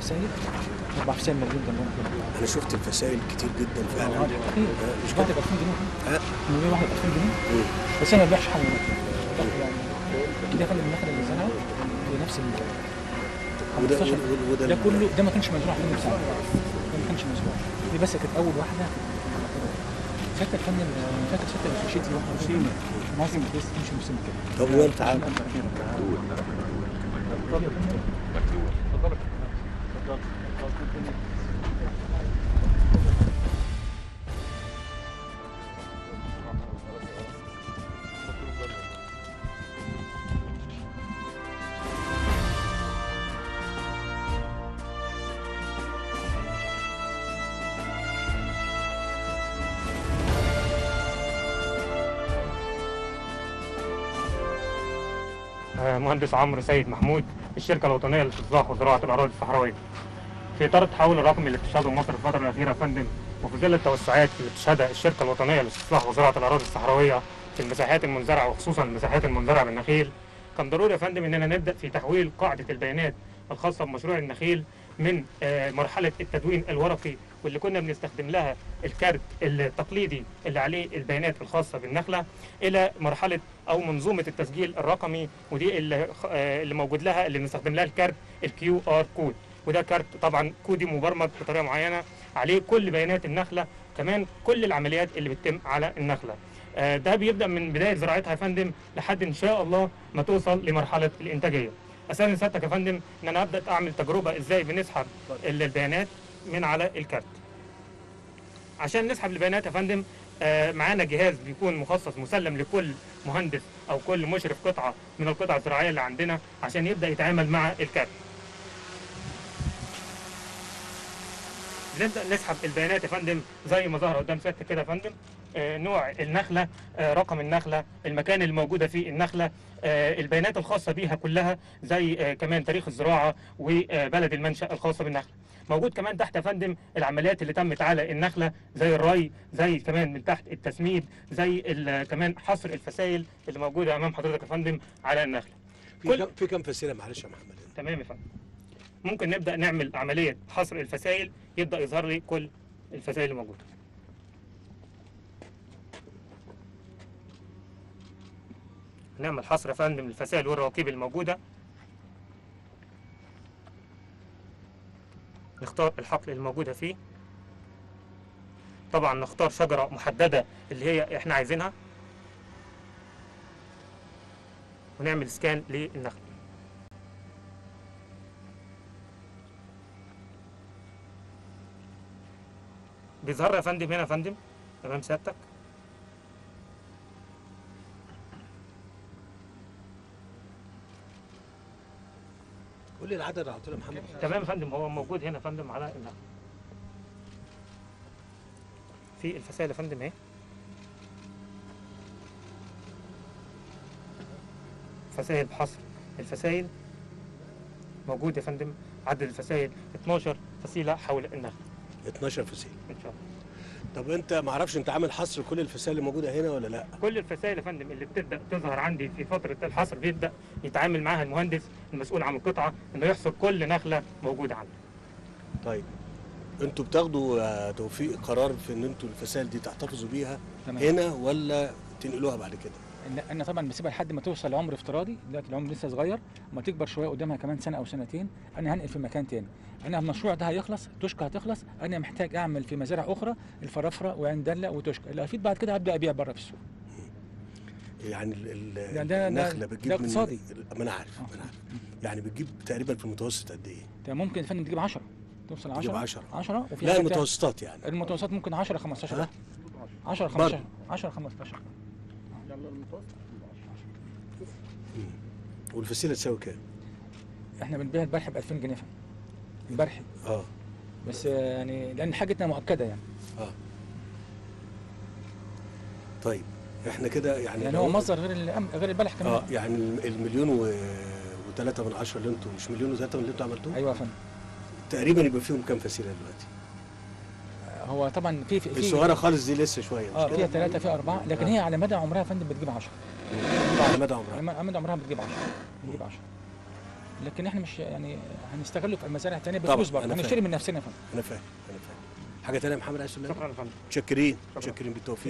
فسائل اربع فسائل موجودين جنبهم كده انا شفت الفسائل كتير جدا فعلا اه كتير آه، مش مش كده واحده ب 2000 جنيه ها الموبايل واحده ب 2000 جنيه مم. بس انا ما ببيعش حاجه منها يعني كده خلي النخله اللي زرعها بنفس المكان وده 15 وده- وده ده ال- كله ده ما كانش مزروع في فندم ساعه ده ما كانش مزروع دي بس كانت اول واحده فاكر فندم فاكر ستة مشيت لي واحده وعشرين لازم بس تمشي مسلم كده طب وانت عامل آه، مهندس عمرو سيد محمود الشركه الوطنيه للاستصلاح وزراعه الاراضي الصحراويه. في اطار التحول الرقمي اللي بتشهده مصر في الفتره الاخيره يا فندم وفي ظل التوسعات اللي بتشهدها الشركه الوطنيه للاستصلاح وزراعه الاراضي الصحراويه في المساحات المنزرعه وخصوصا المساحات المنزرعه بالنخيل كان ضروري يا فندم اننا نبدا في تحويل قاعده البيانات الخاصه بمشروع النخيل من آه، مرحله التدوين الورقي واللي كنا بنستخدم لها الكارت التقليدي اللي عليه البيانات الخاصه بالنخله الى مرحله او منظومه التسجيل الرقمي ودي اللي, خ- آه، اللي موجود لها اللي بنستخدم لها الكارت الكيو ار كود وده كارت طبعا كودي مبرمج بطريقه معينه عليه كل بيانات النخله كمان كل العمليات اللي بتتم على النخله آه، ده بيبدا من بدايه زراعتها يا فندم لحد ان شاء الله ما توصل لمرحله الانتاجيه اساسا سيادتك يا فندم ان انا ابدا اعمل تجربه ازاي بنسحب ال- البيانات من على الكارت عشان نسحب البيانات يا فندم آه، معانا جهاز بيكون مخصص مسلم لكل مهندس او كل مشرف قطعه من القطع الزراعيه اللي عندنا عشان يبدا يتعامل مع الكارت بنبدا نسحب البيانات يا فندم زي ما ظهر قدام سيادتك كده يا فندم آه، نوع النخله آه، رقم النخله المكان اللي موجوده فيه النخله آه، البيانات الخاصه بيها كلها زي آه، كمان تاريخ الزراعه وبلد المنشا الخاصه بالنخله موجود كمان تحت يا فندم العمليات اللي تمت على النخله زي الري زي كمان من تحت التسميد زي ال- كمان حصر الفسائل اللي موجوده امام حضرتك يا فندم على النخله في كل- كم في كم فسيله معلش يا محمد تمام يا فندم ممكن نبدا نعمل عمليه حصر الفسائل يبدا يظهر لي كل الفسائل اللي موجوده نعمل حصر يا فندم للفسائل والرواكب الموجوده نختار الحقل الموجوده فيه طبعا نختار شجره محدده اللي هي احنا عايزينها ونعمل سكان للنخل بيظهر يا فندم هنا يا فندم تمام سيادتك قول لي العدد على طول يا محمد تمام يا فندم هو موجود هنا يا فندم على النخل في الفسائل يا فندم اهي فسائل بحصر الفسائل موجود يا فندم عدد الفسائل 12 فسيله حول النخل 12 فسيله ان شاء الله طب انت ما اعرفش انت عامل حصر كل الفسائل اللي موجوده هنا ولا لا كل الفسائل يا فندم اللي بتبدا تظهر عندي في فتره الحصر بيبدا يتعامل معاها المهندس المسؤول عن القطعه انه يحصر كل نخله موجوده عنده طيب انتوا بتاخدوا آه، توفيق قرار في ان انتوا الفسائل دي تحتفظوا بيها تمام هنا ولا تنقلوها بعد كده إن- انا طبعا بسيبها لحد ما توصل لعمر افتراضي دلوقتي العمر لسه صغير ما تكبر شويه قدامها كمان سنه او سنتين انا هنقل في مكان تاني انا المشروع ده هيخلص توشكا هتخلص انا محتاج اعمل في مزارع اخرى الفرافره وعين دله وتوشكا اللي افيد بعد كده هبدا ابيع بره في السوق يعني ال- ال- ده- ده- النخله ده بتجيب اقتصادي. من ما انا عارف آه. ما انا عارف يعني بتجيب تقريبا في المتوسط قد ايه ده ممكن يا فندم تجيب 10 توصل 10 تجيب 10 10 وفي لا حاجات المتوسطات يعني تانية. المتوسط ممكن 10 15 ها؟ 10 15 10 15 والفسيله تساوي كام احنا بنبيع البرح ب 2000 جنيه فندم. البرح اه بس يعني لان حاجتنا مؤكده يعني اه طيب احنا كده يعني يعني لو- هو مصدر غير الأم- غير البلح كمان اه يعني الم- المليون و... وثلاثة من عشرة اللي انتوا مش مليون وثلاثة من اللي انتوا عملتوه ايوه يا فندم تقريبا يبقى فيهم كام فسيلة دلوقتي هو طبعا في في الصغيرة خالص دي لسه شوية اه مش فيها كده؟ ثلاثة فيها أربعة لكن آه. هي على مدى عمرها يا فندم بتجيب 10 على مدى عمرها على مدى عمرها بتجيب 10 بتجيب 10 لكن احنا مش يعني هنستغله في المزارع الثانيه طبعاً، بفلوس برضه أنا هنشتري فاهم. من نفسنا يا فندم انا فاهم انا فاهم حاجه تانية يا محمد عايز تقول لنا؟ شكرا يا فندم متشكرين شكراً. متشكرين بالتوفيق